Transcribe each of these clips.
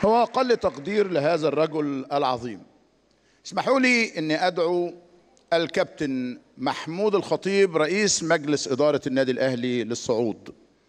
هو أقل تقدير لهذا الرجل العظيم اسمحوا لي أني أدعو الكابتن محمود الخطيب رئيس مجلس إدارة النادي الأهلي للصعود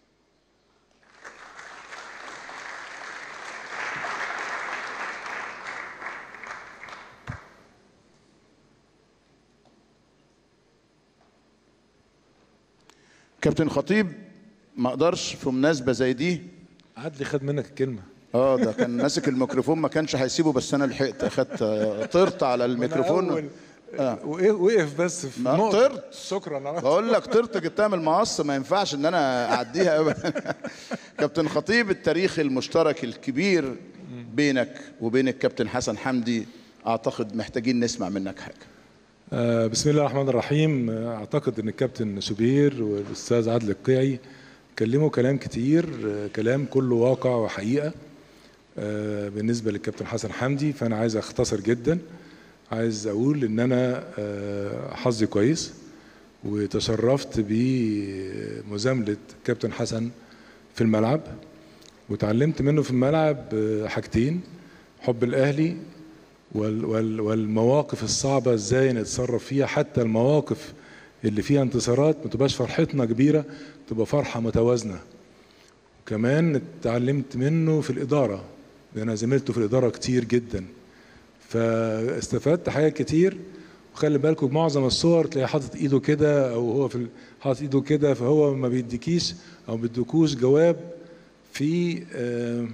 كابتن خطيب ما اقدرش في مناسبه زي دي عدلي خد منك الكلمه اه ده كان ماسك الميكروفون ما كانش هيسيبه بس انا لحقت اخدت طرت على الميكروفون أول وقف وقف بس في ما نقطة طرت. شكرا بقول لك طرت جبتها من المقص ما ينفعش ان انا اعديها ابدا كابتن خطيب التاريخ المشترك الكبير بينك وبين الكابتن حسن حمدي اعتقد محتاجين نسمع منك حاجه آه، بسم الله الرحمن الرحيم آه، اعتقد ان الكابتن شوبير والاستاذ عادل القيعي كلموا كلام كتير آه، كلام كله واقع وحقيقه آه، بالنسبه للكابتن حسن حمدي فانا عايز اختصر جدا عايز اقول ان انا آه، حظي كويس وتشرفت بمزامله كابتن حسن في الملعب وتعلمت منه في الملعب آه، حاجتين حب الاهلي وال وال والمواقف الصعبة ازاي نتصرف فيها حتى المواقف اللي فيها انتصارات ما تبقاش فرحتنا كبيرة تبقى فرحة متوازنة كمان اتعلمت منه في الإدارة أنا زميلته في الإدارة كتير جدا فاستفدت حاجات كتير وخلي بالكم معظم الصور تلاقيه حاطط ايده كده او هو في ال- حاطط ايده كده فهو ما بيديكيش او بيديكوش جواب في آه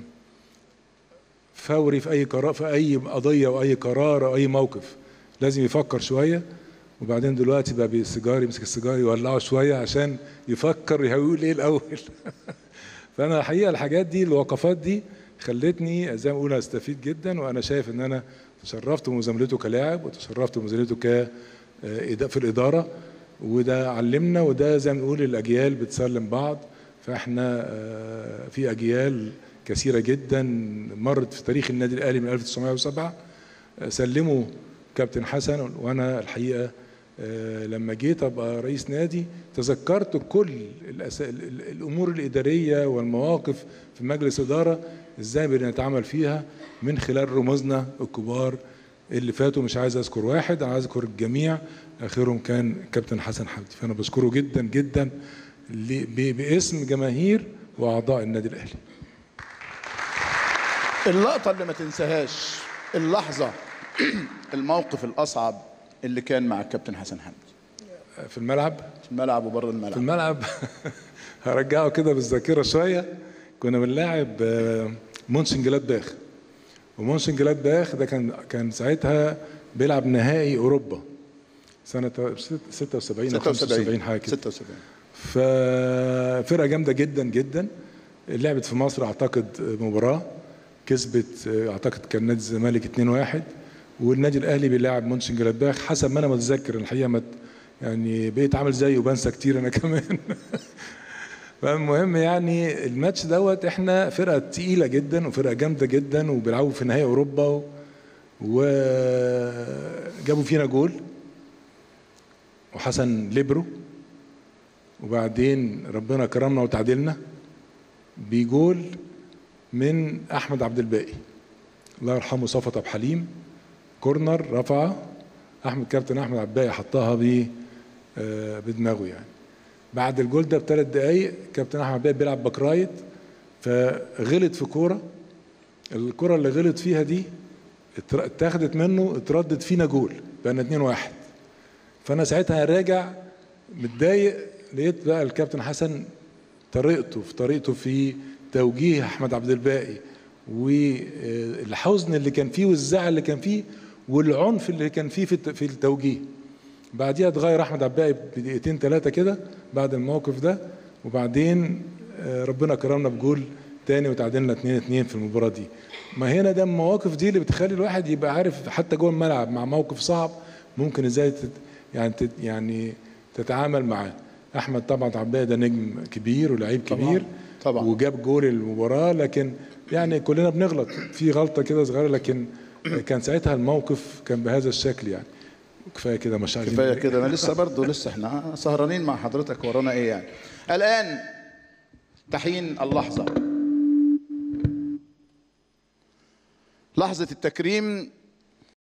فوري في اي قرار في اي قضيه او اي قرار او اي موقف لازم يفكر شويه وبعدين دلوقتي بقى بالسيجار يمسك السيجار يولعه شويه عشان يفكر هيقول ايه الاول فانا الحقيقه الحاجات دي الوقفات دي خلتني زي ما اقول استفيد جدا وانا شايف ان انا تشرفت بمزاملته كلاعب وتشرفت بمزاملته ك آه، في الاداره وده علمنا وده زي ما نقول الاجيال بتسلم بعض فاحنا آه، في اجيال كثيره جدا مرت في تاريخ النادي الاهلي من 1907 آه، سلموا كابتن حسن وانا الحقيقه آه، لما جيت ابقى رئيس نادي تذكرت كل الأس... ال- ال- الامور الاداريه والمواقف في مجلس اداره ازاي بنتعامل فيها من خلال رموزنا الكبار اللي فاتوا مش عايز اذكر واحد انا عايز اذكر الجميع اخرهم كان كابتن حسن حمدي فانا بشكره جدا جدا ل- ب- باسم جماهير واعضاء النادي الاهلي اللقطه اللي ما تنساهاش اللحظه الموقف الاصعب اللي كان مع الكابتن حسن حمدي في الملعب في الملعب وبره في الملعب الملعب هرجعه كده بالذاكره شويه كنا بنلاعب آه، مونشن جلادباخ ومونشن جلادباخ ده كان كان ساعتها بيلعب نهائي اوروبا سنه 76 او 75 حاجه كده 76 ففرقه جامده جدا جدا لعبت في مصر اعتقد مباراه كسبت اعتقد كان نادي الزمالك 2-1 والنادي الاهلي بيلاعب مونشن جلادباخ حسب ما انا متذكر الحقيقه ما يعني بقيت عامل زيه وبنسى كتير انا كمان فالمهم يعني الماتش دوت احنا فرقه تقيله جدا وفرقه جامده جدا وبيلعبوا في نهائي اوروبا و- وجابوا فينا جول وحسن ليبرو وبعدين ربنا كرمنا وتعادلنا بجول من احمد عبد الباقي الله يرحمه صفت ابو حليم كورنر رفعه احمد كابتن احمد عبد الباقي حطها ب آه، بدماغه يعني بعد الجول ده بثلاث دقايق كابتن احمد عبد الباقي بيلعب باك رايت فغلط في كوره الكره اللي غلط فيها دي اتر- اتاخدت منه اتردت فينا جول بقى 2 1 فانا ساعتها راجع متضايق لقيت بقى الكابتن حسن طريقته في طريقته في توجيه احمد عبد الباقي والحزن اللي كان فيه والزعل اللي كان فيه والعنف اللي كان فيه في الت- في التوجيه بعديها اتغير احمد عبد الباقي بدقيقتين ثلاثه كده بعد الموقف ده وبعدين آه، ربنا كرمنا بجول تاني وتعادلنا 2 2 في المباراه دي ما هنا ده المواقف دي اللي بتخلي الواحد يبقى عارف حتى جوه الملعب مع موقف صعب ممكن ازاي تت يعني تت يعني تتعامل معاه احمد طبعا عبد الباقي ده نجم كبير ولاعيب طبعاً، كبير طبعاً. وجاب جول المباراه لكن يعني كلنا بنغلط في غلطه كده صغيره لكن كان ساعتها الموقف كان بهذا الشكل يعني كفايه كده مش عايزين كفايه كده ما لسه برضه لسه احنا سهرانين مع حضرتك ورانا ايه يعني الان تحين اللحظه لحظة التكريم